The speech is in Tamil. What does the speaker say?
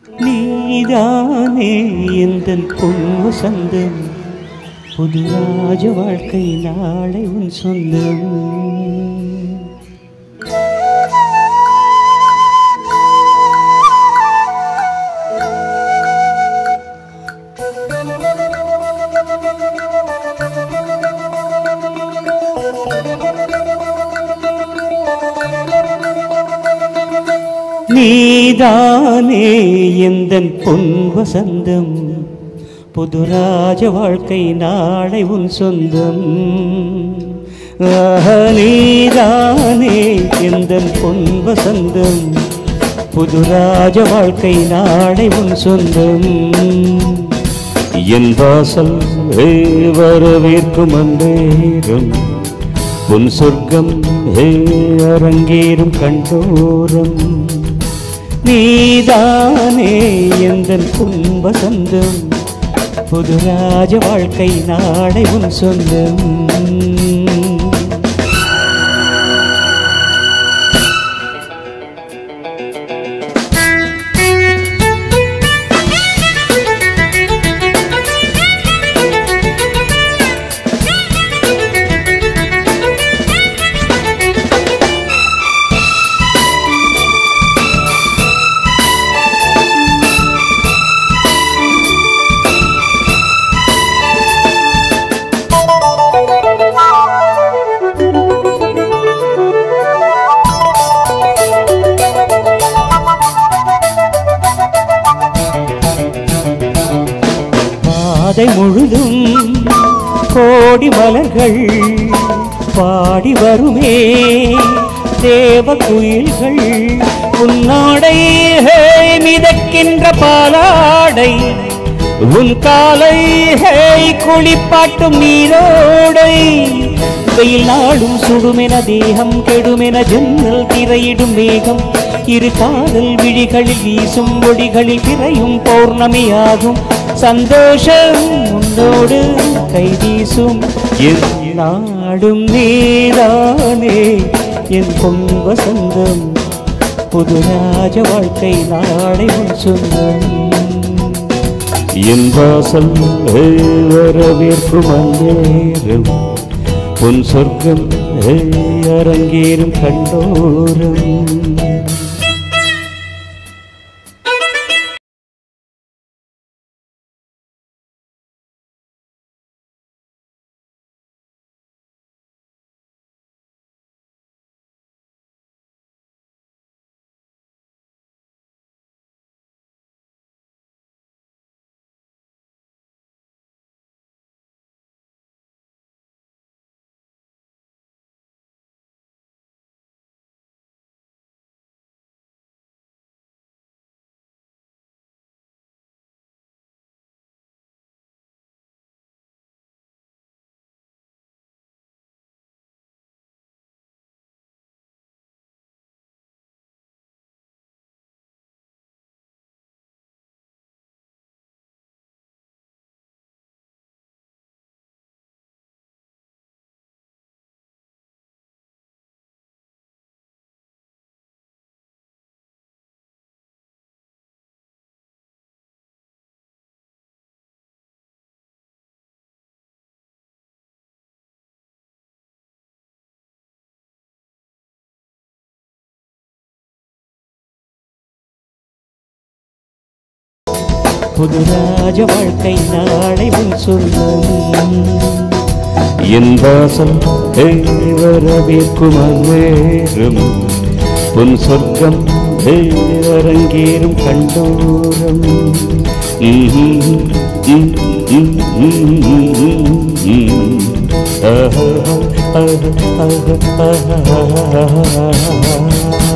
நீதானே எந்தன் பொன் வசந்தம் புது ராஜ வாழ்க்கை நாளை உன் சொந்தம் நீதானே எந்தன் பொன் வசந்தம் புது ராஜ வாழ்க்கை நாளை உன் சொந்தம் ஆஹா, நீதானே எந்தன் பொன் வசந்தம் புது ராஜ வாழ்க்கை நாளை உன் சொந்தம் என் வாசல் ஹே வரவேற்கும் அந்தேரம் உன் சொர்க்கம் ஹே அரங்கேறும் கண்டோரம் நீதானே எந்தன் கும்ப சொந்தம் புது ராஜ வாழ்க்கை நாளை உன் சொந்தம் பாதை முழுதும் கோடி மலர்கள் பாடி வருமே தேவ குயில்கள் உன்னாடை ஹே, மிதக்கின்ற பாலாடை உன் காலை ஹே, குளிப்பாட்டும் நீரோடை வெயில் நாளும் சுடுமென தேகம் கெடுமென ஜன்னல் திரையிடும் மேகம் இரு காதல் விழிகளில் வீசும் ஒடிகளில் பிறையும் பௌர்ணமியாகும் சந்தோஷம் உன்னோடு கை வீசும் என் நாடும் நீதானே என் பொன் வசந்தம் புது ராஜ வாழ்க்கை நாளை உன் சொந்தம் என் வாசல் ஹே, வரவேற்கும் அந்தேரம் உன் சொர்க்கம் ஹே, அரங்கேறும் கண்டோரம் புது ராஜ வாழ்க்கை நாளை உன் சொந்தம் என் வாசல் ஹே, வரவேற்கும் அந்நேரம் உன் சொர்க்கம் ஹே, அரங்கேறும் கண்டோரம் ஆஹா ஆஹா ஆஹா ஆஹா